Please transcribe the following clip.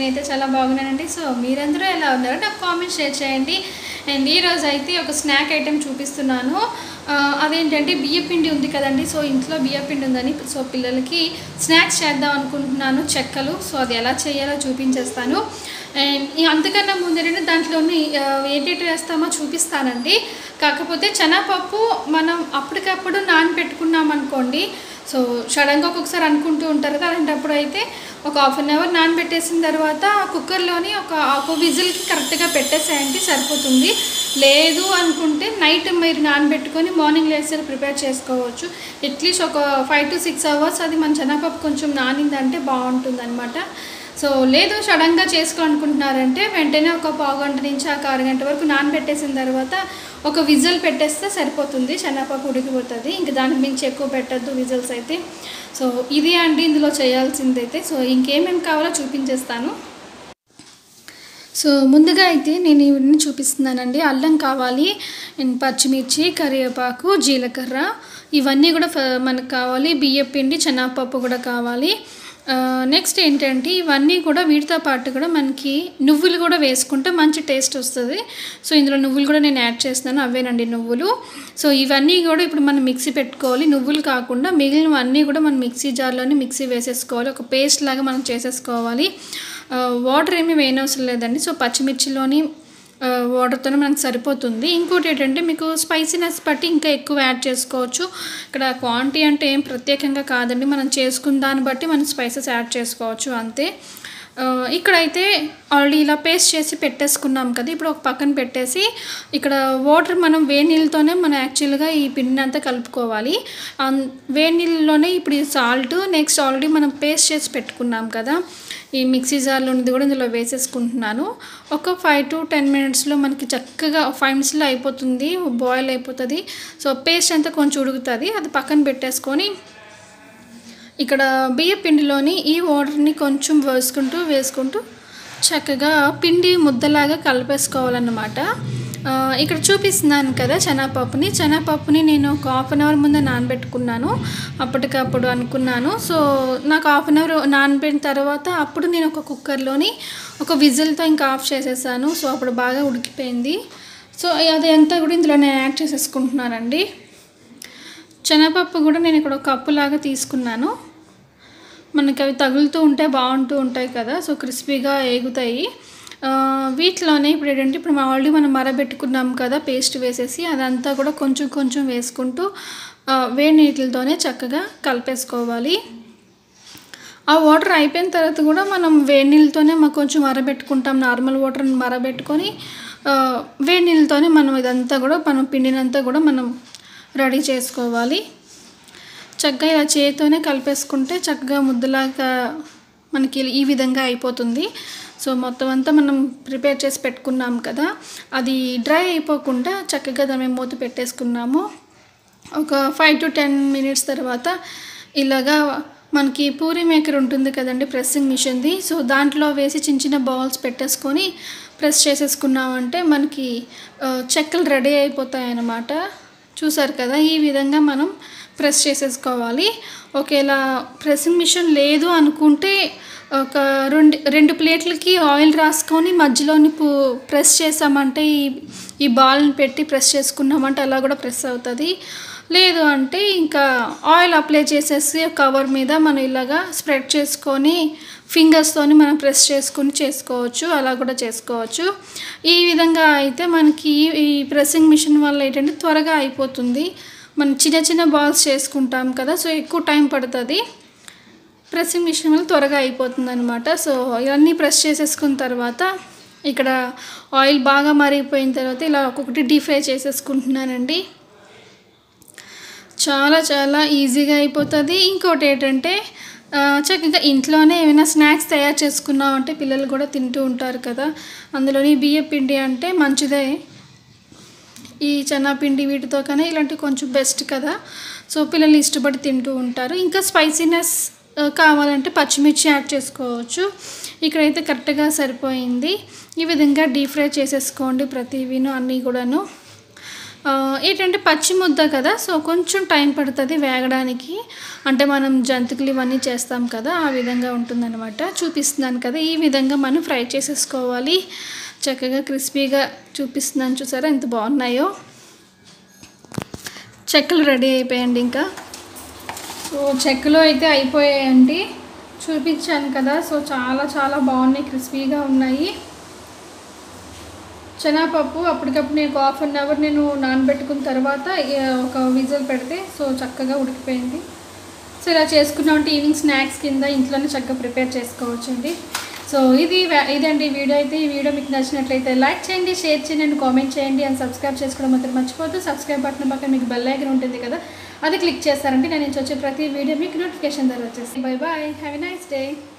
నేనైతే చాలా బాగున్నానండి సో మీరందరూ ఎలా ఉన్నారో నాకు కామెంట్ షేర్ చేయండి అండ్ ఈరోజు అయితే ఒక స్నాక్ ఐటెం చూపిస్తున్నాను ఆ, అదేంటంటే బియ్యపిండి ఉంది కదండి సో ఇంట్లో బియ్యపిండి ఉందని సో పిల్లలకి స్నాక్స్ చేద్దాం అనుకుంటున్నాను చెక్కలు సో అది ఎలా చేయాలో చూపించేస్తాను అండ్ ఈ అంతకన్నా ముందు ఏంటంటే దాంట్లోని ఆ, ఏంటేంటి వేస్తామో చూపిస్తానండి కాకపోతే శనగపప్పు మనం అప్పటికప్పుడు నానబెట్టుకున్నాం అనుకోండి సో సడన్గా ఒక్కొక్కసారి అనుకుంటూ ఉంటారు కదా అలాంటప్పుడు అయితే ఒక హాఫ్ అన్ అవర్ నానబెట్టేసిన తర్వాత కుక్కర్లోని ఒక ఒక విజిల్కి కరెక్ట్గా పెట్టేసేయండి సరిపోతుంది లేదు అనుకుంటే నైట్ మీరు నానబెట్టుకొని మార్నింగ్ లేసరి ప్రిపేర్ చేసుకోవచ్చు అట్లీస్ట్ ఒక ఫైవ్ టు సిక్స్ అవర్స్ అది మన శనగపప్పు కొంచెం నానిందంటే బాగుంటుంది అనమాట సో లేదు సడన్గా చేసుకోవాలనుకుంటున్నారంటే వెంటనే ఒక పావు గంట నుంచి ఒక అరగంట వరకు నానబెట్టేసిన తర్వాత ఒక విజిల్ పెట్టేస్తే సరిపోతుంది శనగపప్పు ఉడికిపోతుంది ఇంకా దానికి మించి ఎక్కువ పెట్టద్దు విజిల్స్ అయితే సో ఇది అండి ఇందులో చేయాల్సిందైతే సో ఇంకేమేమి కావాలో చూపించేస్తాను సో ముందుగా అయితే నేను ఇవన్నీ చూపిస్తున్నానండి అల్లం కావాలి అండ్ పచ్చిమిర్చి కరివేపాకు జీలకర్ర ఇవన్నీ కూడా ఫ- మనకు కావాలి బియ్యం పిండి శనగపప్పు కూడా కావాలి నెక్స్ట్ ఏంటంటే ఇవన్నీ కూడా వీటితో పాటు కూడా మనకి నువ్వులు కూడా వేసుకుంటే మంచి టేస్ట్ వస్తుంది సో ఇందులో నువ్వులు కూడా నేను యాడ్ చేస్తున్నాను అవేనండి నువ్వులు సో ఇవన్నీ కూడా ఇప్పుడు మనం మిక్సీ పెట్టుకోవాలి నువ్వులు కాకుండా మిగిలినవన్నీ కూడా మనం మిక్సీ జార్లోనే మిక్సీ వేసేసుకోవాలి ఒక పేస్ట్ లాగా మనం చేసేసుకోవాలి ఆ, వాటర్ ఏమీ వేయనవసరం లేదండి సో పచ్చిమిర్చిలోని ఆ, వాటర్తోనే మనకు సరిపోతుంది ఇంకోటి ఏంటంటే మీకు స్పైసీనెస్ బట్టి ఇంకా ఎక్కువ యాడ్ చేసుకోవచ్చు ఇక్కడ క్వాంటిటీ అంటే ఏం ప్రత్యేకంగా కాదండి మనం చేసుకున్న దాన్ని బట్టి మనం స్పైసెస్ యాడ్ చేసుకోవచ్చు అంతే ఆ, ఇక్కడైతే ఆల్రెడీ ఇలా పేస్ట్ చేసి పెట్టేసుకున్నాం కదా ఇప్పుడు ఒక పక్కన పెట్టేసి ఇక్కడ వాటర్ మనం వేడి నీళ్ళతోనే మనం యాక్చువల్గా ఈ పిండిని అంతా కలుపుకోవాలి అన్- వేడి నీళ్ళలోనే ఇప్పుడు ఈ సాల్ట్ నెక్స్ట్ ఆల్రెడీ మనం పేస్ట్ చేసి పెట్టుకున్నాం కదా ఈ మిక్సీ జార్లో ఉన్నది కూడా ఇందులో వేసేసుకుంటున్నాను ఒక ఫైవ్ టు టెన్ మినిట్స్లో మనకి చక్కగా ఫైవ్ మినిట్స్లో అయిపోతుంది బాయిల్ అయిపోతుంది సో పేస్ట్ అంతా కొంచెం ఉడుకుతుంది అది పక్కన పెట్టేసుకొని ఇక్కడ బియ్య పిండిలోని ఈ వాటర్ని కొంచెం వేసుకుంటూ వేసుకుంటూ చక్కగా పిండి ముద్దలాగా కలిపేసుకోవాలన్నమాట ఆ, ఇక్కడ చూపిస్తున్నాను కదా శనగపప్పుని శనగపప్పుని నేను ఒక హాఫ్ అన్ అవర్ ముందే నానబెట్టుకున్నాను అప్పటికప్పుడు అనుకున్నాను సో నాకు హాఫ్ అన్ అవర్ నానబెట్టిన తర్వాత అప్పుడు నేను ఒక కుక్కర్లోని ఒక విజిల్తో ఇంకా ఆఫ్ చేసేసాను సో అప్పుడు బాగా ఉడికిపోయింది సో అది అంతా కూడా ఇందులో నేను యాడ్ చేసేసుకుంటున్నానండి శనగపప్పు కూడా నేను ఇక్కడ ఒక కప్పులాగా తీసుకున్నాను మనకి అవి తగులుతూ ఉంటే బాగుంటూ ఉంటాయి కదా సో క్రిస్పీగా ఏగుతాయి ఆ, వీటిలోనే ఇప్పుడు ఏంటంటే ఇప్పుడు మనం ఆల్రెడీ మనం మరబెట్టుకున్నాం కదా పేస్ట్ వేసేసి అదంతా కూడా కొంచెం కొంచెం వేసుకుంటూ ఆ, వేడి నీటితోనే చక్కగా కలిపేసుకోవాలి ఆ వాటర్ అయిపోయిన తర్వాత కూడా మనం వేడి నీళ్ళతోనే మాకు కొంచెం మరబెట్టుకుంటాం నార్మల్ వాటర్ని మరబెట్టుకొని ఆ, వేడి నీళ్ళతోనే మనం ఇదంతా కూడా మనం పిండినంతా కూడా మనం రెడీ చేసుకోవాలి చక్కగా ఇలా చేతితోనే కలిపేసుకుంటే చక్కగా ముద్దలాగా మనకి ఈ విధంగా అయిపోతుంది సో మొత్తం అంతా మనం ప్రిపేర్ చేసి పెట్టుకున్నాం కదా అది డ్రై అయిపోకుండా చక్కగా దాని మీద మూత పెట్టేసుకున్నాము ఒక ఫైవ్ టు టెన్ మినిట్స్ తర్వాత ఇలాగా మనకి పూరి మేకర్ ఉంటుంది కదండి ప్రెస్సింగ్ మిషన్ది సో దాంట్లో వేసి చిన్న చిన్న బౌల్స్ పెట్టేసుకొని ప్రెస్ చేసేసుకున్నామంటే మనకి ఆ, చెక్కలు రెడీ అయిపోతాయి అన్నమాట చూసారు కదా ఈ విధంగా మనం ప్రెస్ చేసేసుకోవాలి ఒకేలా ప్రెస్సింగ్ మిషన్ లేదు అనుకుంటే ఒక రెండు రెండు ప్లేట్లకి ఆయిల్ రాసుకొని మధ్యలోని పు ప్రెస్ చేసామంటే ఈ ఈ బాల్ని పెట్టి ప్రెస్ చేసుకున్నామంటే అలా కూడా ప్రెస్ అవుతుంది లేదు అంటే ఇంకా ఆయిల్ అప్లై చేసేసి కవర్ మీద మనం ఇలాగా స్ప్రెడ్ చేసుకొని ఫింగర్స్తోని మనం ప్రెస్ చేసుకొని చేసుకోవచ్చు అలా కూడా చేసుకోవచ్చు ఈ విధంగా అయితే మనకి ఈ ప్రెస్సింగ్ మిషన్ వల్ల ఏంటంటే త్వరగా అయిపోతుంది మనం చిన్న చిన్న బాల్స్ చేసుకుంటాం కదా సో ఎక్కువ టైం పడుతుంది ప్రెస్సింగ్ మిషన్ వల్ల త్వరగా అయిపోతుంది అనమాట సో ఇవన్నీ ప్రెస్ చేసేసుకున్న తర్వాత ఇక్కడ ఆయిల్ బాగా మరిగిపోయిన తర్వాత ఇలా ఒక్కొక్కటి డీప్ ఫ్రై చేసేసుకుంటున్నానండి చాలా చాలా ఈజీగా అయిపోతుంది ఇంకోటి ఏంటంటే ఆ, చక్కగా ఇంట్లోనే ఏమైనా స్నాక్స్ తయారు చేసుకున్నామంటే పిల్లలు కూడా తింటూ ఉంటారు కదా అందులోని బియ్య పిండి అంటే మంచిదే ఈ చెనాపిండి వీటితో కానీ ఇలాంటివి కొంచెం బెస్ట్ కదా సో పిల్లలు ఇష్టపడి తింటూ ఉంటారు ఇంకా స్పైసీనెస్ ఆ, కావాలంటే పచ్చిమిర్చి యాడ్ చేసుకోవచ్చు ఇక్కడైతే కరెక్ట్గా సరిపోయింది ఈ విధంగా డీప్ ఫ్రై చేసేసుకోండి ప్రతివిను అన్నీ కూడాను ఆ, ఏంటంటే పచ్చి ముద్ద కదా సో కొంచెం టైం పడుతుంది వేగడానికి అంటే మనం జంతికలు ఇవన్నీ చేస్తాం కదా ఆ విధంగా ఉంటుందన్నమాట చూపిస్తున్నాను కదా ఈ విధంగా మనం ఫ్రై చేసేసుకోవాలి చక్కగా క్రిస్పీగా చూపిస్తున్నాను చూసారా ఎంత బాగున్నాయో చెక్కలు రెడీ అయిపోయండి ఇంకా సో చెక్కలు అయితే అయిపోయాయండి చూపించాను కదా సో చాలా చాలా బాగున్నాయి క్రిస్పీగా ఉన్నాయి శనగపప్పు అప్పటికప్పుడు నేను ఒక హాఫ్ అన్ అవర్ నేను నానబెట్టుకున్న తర్వాత ఏ, ఒక విజిల్ పెడితే సో చక్కగా ఉడికిపోయింది సో ఇలా చేసుకున్నామంటే ఈవినింగ్ స్నాక్స్ కింద ఇంట్లోనే చక్కగా ప్రిపేర్ చేసుకోవచ్చండి సో ఇది వే- ఇదండి వీడియో అయితే ఈ వీడియో మీకు నచ్చినట్లయితే లైక్ చేయండి షేర్ చేయండి అండ్ కామెంట్ చేయండి అండ్ సబ్స్క్రైబ్ చేసుకోవడం మాత్రం మర్చిపోద్దు సబ్స్క్రైబ్ బటన్ పక్కన మీకు బెల్ ఐకన్ ఉంటుంది కదా అది క్లిక్ చేస్తారంటే నేను నుంచి వచ్చే ప్రతి వీడియో మీకు నోటిఫికేషన్ ద్వారా వచ్చేసి bye bye have a nice day